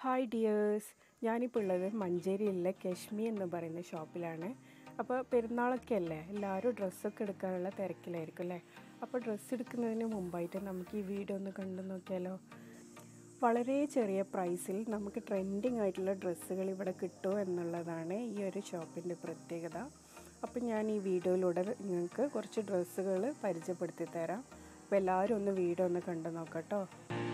hi dears ഞാനിപ്പോൾ ഉള്ളത് മഞ്ചേരിയിലെ കശ്മി എന്ന് പറയുന്ന ഷോപ്പിലാണ് അപ്പോൾ പെരുന്നാളൊക്കെ അല്ലേ എല്ലാവരും ഡ്രസ്സൊക്കെ എടുക്കാനുള്ള തിരക്കിലായിരിക്കും അല്ലേ അപ്പോൾ ഡ്രസ്സ് എടുക്കുന്നതിന് മുമ്പായിട്ട് നമുക്ക് ഈ വീഡിയോ ഒന്ന് കണ്ടു നോക്കിയാലോ വളരെ ചെറിയ പ്രൈസിൽ നമുക്ക് ട്രെൻഡിങ് ആയിട്ടുള്ള ഡ്രസ്സുകൾ ഇവിടെ കിട്ടും എന്നുള്ളതാണ് ഈ ഒരു ഷോപ്പിൻ്റെ പ്രത്യേകത അപ്പോൾ ഞാൻ ഈ വീഡിയോയിലൂടെ നിങ്ങൾക്ക് കുറച്ച് ഡ്രസ്സുകൾ പരിചയപ്പെടുത്തി തരാം അപ്പോൾ എല്ലാവരും ഒന്ന് വീഡിയോ ഒന്ന് കണ്ടു നോക്കട്ടോ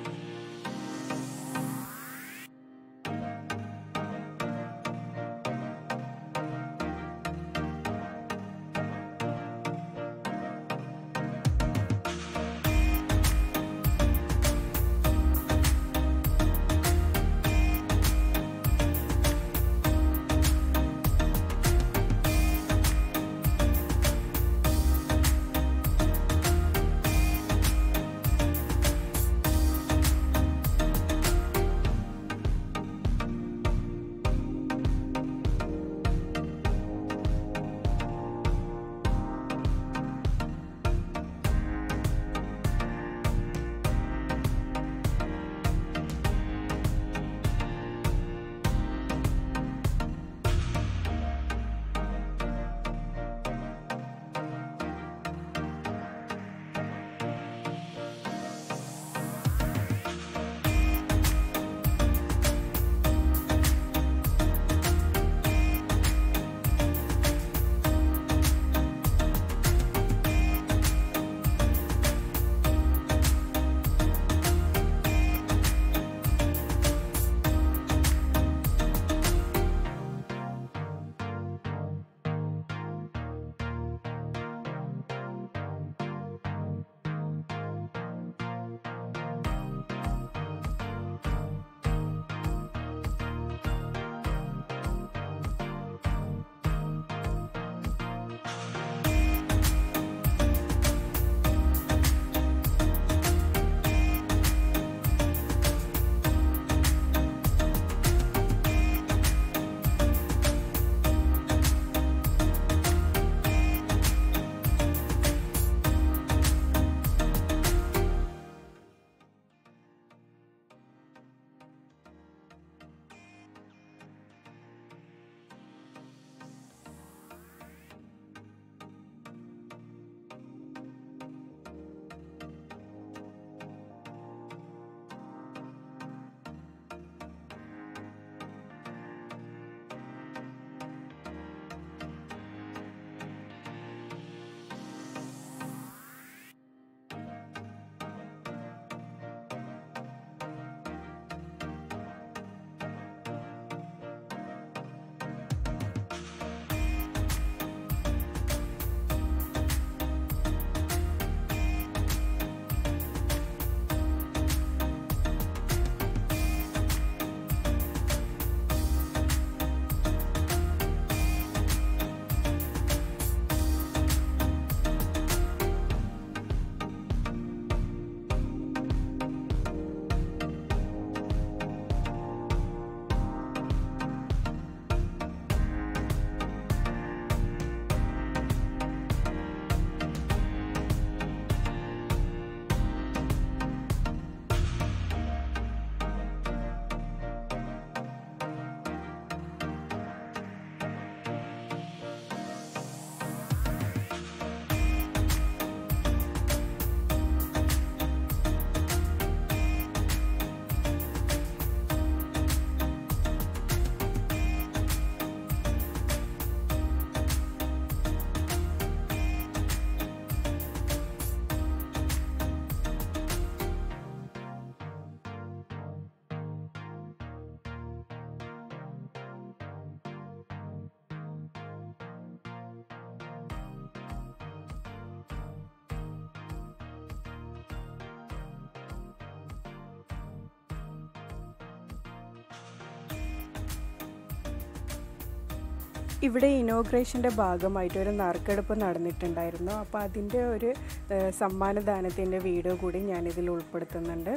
ഇവിടെ ഇനോഗ്രേഷൻ്റെ ഭാഗമായിട്ട് ഒരു നറുക്കെടുപ്പ് നടന്നിട്ടുണ്ടായിരുന്നു അപ്പോൾ അതിൻ്റെ ഒരു ഏഹ്, സമ്മാനദാനത്തിൻ്റെ വീഡിയോ കൂടി ഞാനിതിൽ ഉൾപ്പെടുത്തുന്നുണ്ട്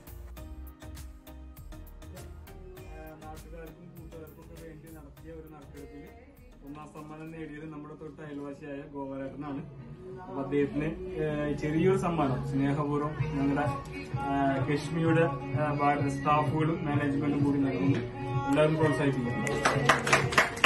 നാട്ടുകാർക്കും കൂട്ടുകാർക്കും ഒക്കെ വേണ്ടി നടത്തിയ ഒരു നറുക്കെടുപ്പിൽ ഒന്നാം സമ്മാനം നേടിയത് നമ്മുടെ തൊട്ട് അയൽവാസിയായ ഗോപാലേട്ടനാണ് അപ്പൊ അദ്ദേഹത്തിന് ഏഹ്, ചെറിയൊരു സമ്മാനം സ്നേഹപൂർവ്വം ഞങ്ങളുടെ ഏഹ്, കശ്മിയുടെ ഏഹ്, ഭാരത സ്റ്റാഫുകളും മാനേജ്മെന്റും കൂടി നൽകുന്നു എല്ലാവരും പ്രോത്സാഹിപ്പിക്കുന്നു